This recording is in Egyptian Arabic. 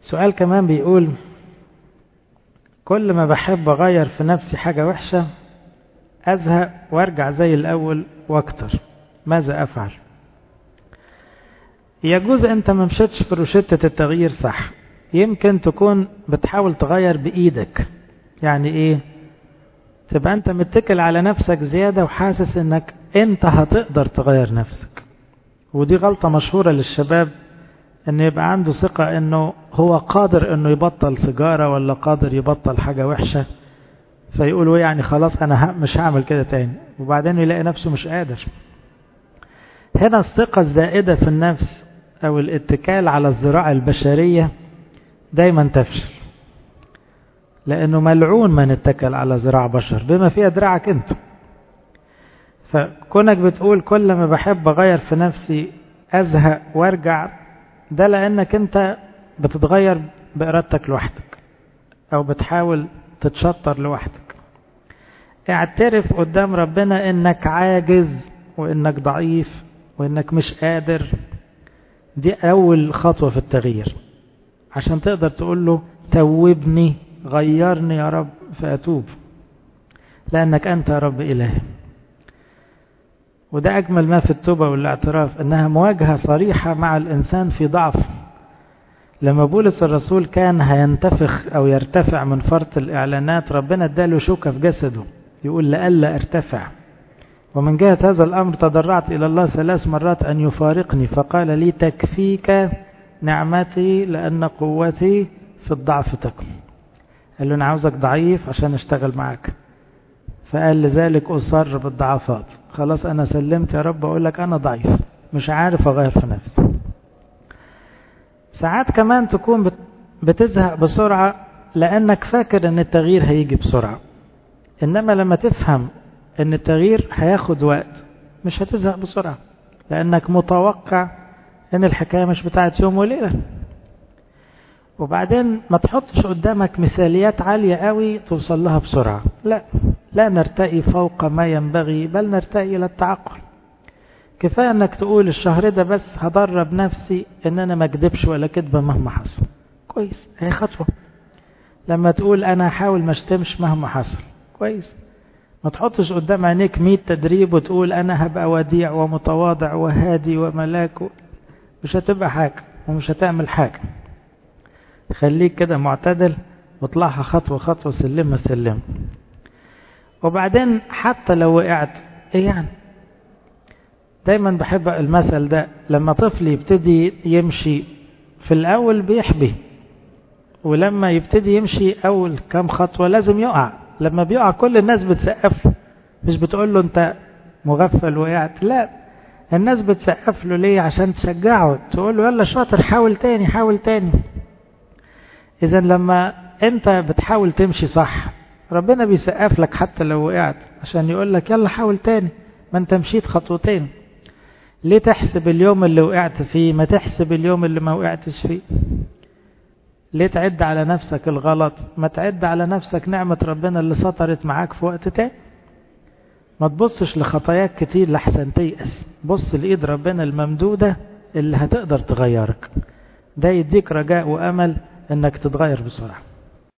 سؤال كمان بيقول كل ما بحب أغير في نفسي حاجة وحشة أزهق وأرجع زي الأول وأكتر ماذا أفعل يجوز أنت ما مشيتش في روشتة التغيير صح يمكن تكون بتحاول تغير بإيدك يعني إيه تبقى أنت متكل على نفسك زيادة وحاسس أنك أنت هتقدر تغير نفسك ودي غلطة مشهورة للشباب أنه يبقى عنده ثقة أنه هو قادر أنه يبطل سيجارة ولا قادر يبطل حاجة وحشة فيقولوا يعني خلاص أنا مش هعمل كده تاني وبعدين يلاقي نفسه مش قادر هنا الثقة الزائدة في النفس أو الاتكال على الزراعة البشرية دايما تفشل لأنه ملعون من اتكل على ذراع بشر بما فيها دراعك أنت فكونك بتقول كل ما بحب أغير في نفسي أزهق وارجع ده لأنك أنت بتتغير بإرادتك لوحدك أو بتحاول تتشطر لوحدك اعترف قدام ربنا انك عاجز وانك ضعيف وانك مش قادر دي اول خطوة في التغيير عشان تقدر تقول له توبني غيرني يا رب فأتوب لأنك أنت يا رب إلهي وده أجمل ما في التوبة والاعتراف أنها مواجهة صريحة مع الإنسان في ضعف لما بولس الرسول كان هينتفخ أو يرتفع من فرط الإعلانات ربنا اداله شوكة في جسده يقول لألا ارتفع ومن جهة هذا الأمر تضرعت إلى الله ثلاث مرات أن يفارقني فقال لي تكفيك نعمتي لأن قوتي في الضعف تكن قال له أنا عاوزك ضعيف عشان أشتغل معاك فقال لذلك أصر بالضعفات خلاص أنا سلمت يا رب أقول لك أنا ضعيف مش عارف أغير في نفسي ساعات كمان تكون بتزهق بسرعة لأنك فاكر أن التغيير هيجي بسرعة إنما لما تفهم أن التغيير هياخد وقت مش هتزهق بسرعة لأنك متوقع أن الحكاية مش بتاعت يوم وليلة وبعدين ما تحطش قدامك مثاليات عالية قوي توصل لها بسرعة لا لا نرتقي فوق ما ينبغي بل نرتقي إلى التعقل كفاية انك تقول الشهر ده بس هدرب نفسي ان انا ما اكذبش ولا كذبة مهما حصل كويس هي خطوة لما تقول انا هحاول ما اشتمش مهما حصل كويس ما تحطش قدام عينيك 100 تدريب وتقول انا هبقى وديع ومتواضع وهادي وملاك مش هتبقى حاجة ومش هتعمل حاجة خليك كده معتدل واطلعها خطوة خطوة سلمة سلمة وبعدين حتى لو وقعت ايه يعني دايما بحب المثل ده لما طفل يبتدي يمشي في الأول بيحبي ولما يبتدي يمشي أول كام خطوة لازم يقع لما بيقع كل الناس بتسقف له مش بتقول له أنت مغفل وقعت لا الناس بتسقف له ليه عشان تشجعه تقول له يلا شاطر حاول تاني حاول تاني إذا لما أنت بتحاول تمشي صح ربنا بيسقف لك حتى لو وقعت عشان يقول لك يلا حاول تاني ما أنت مشيت خطوتين ليه تحسب اليوم اللي وقعت فيه ما تحسب اليوم اللي ما وقعتش فيه ليه تعد على نفسك الغلط ما تعد على نفسك نعمة ربنا اللي سطرت معاك في وقت تاني ما تبصش لخطاياك كتير لحسن تيأس بص لإيد ربنا الممدودة اللي هتقدر تغيرك ده يديك رجاء وأمل انك تتغير بسرعة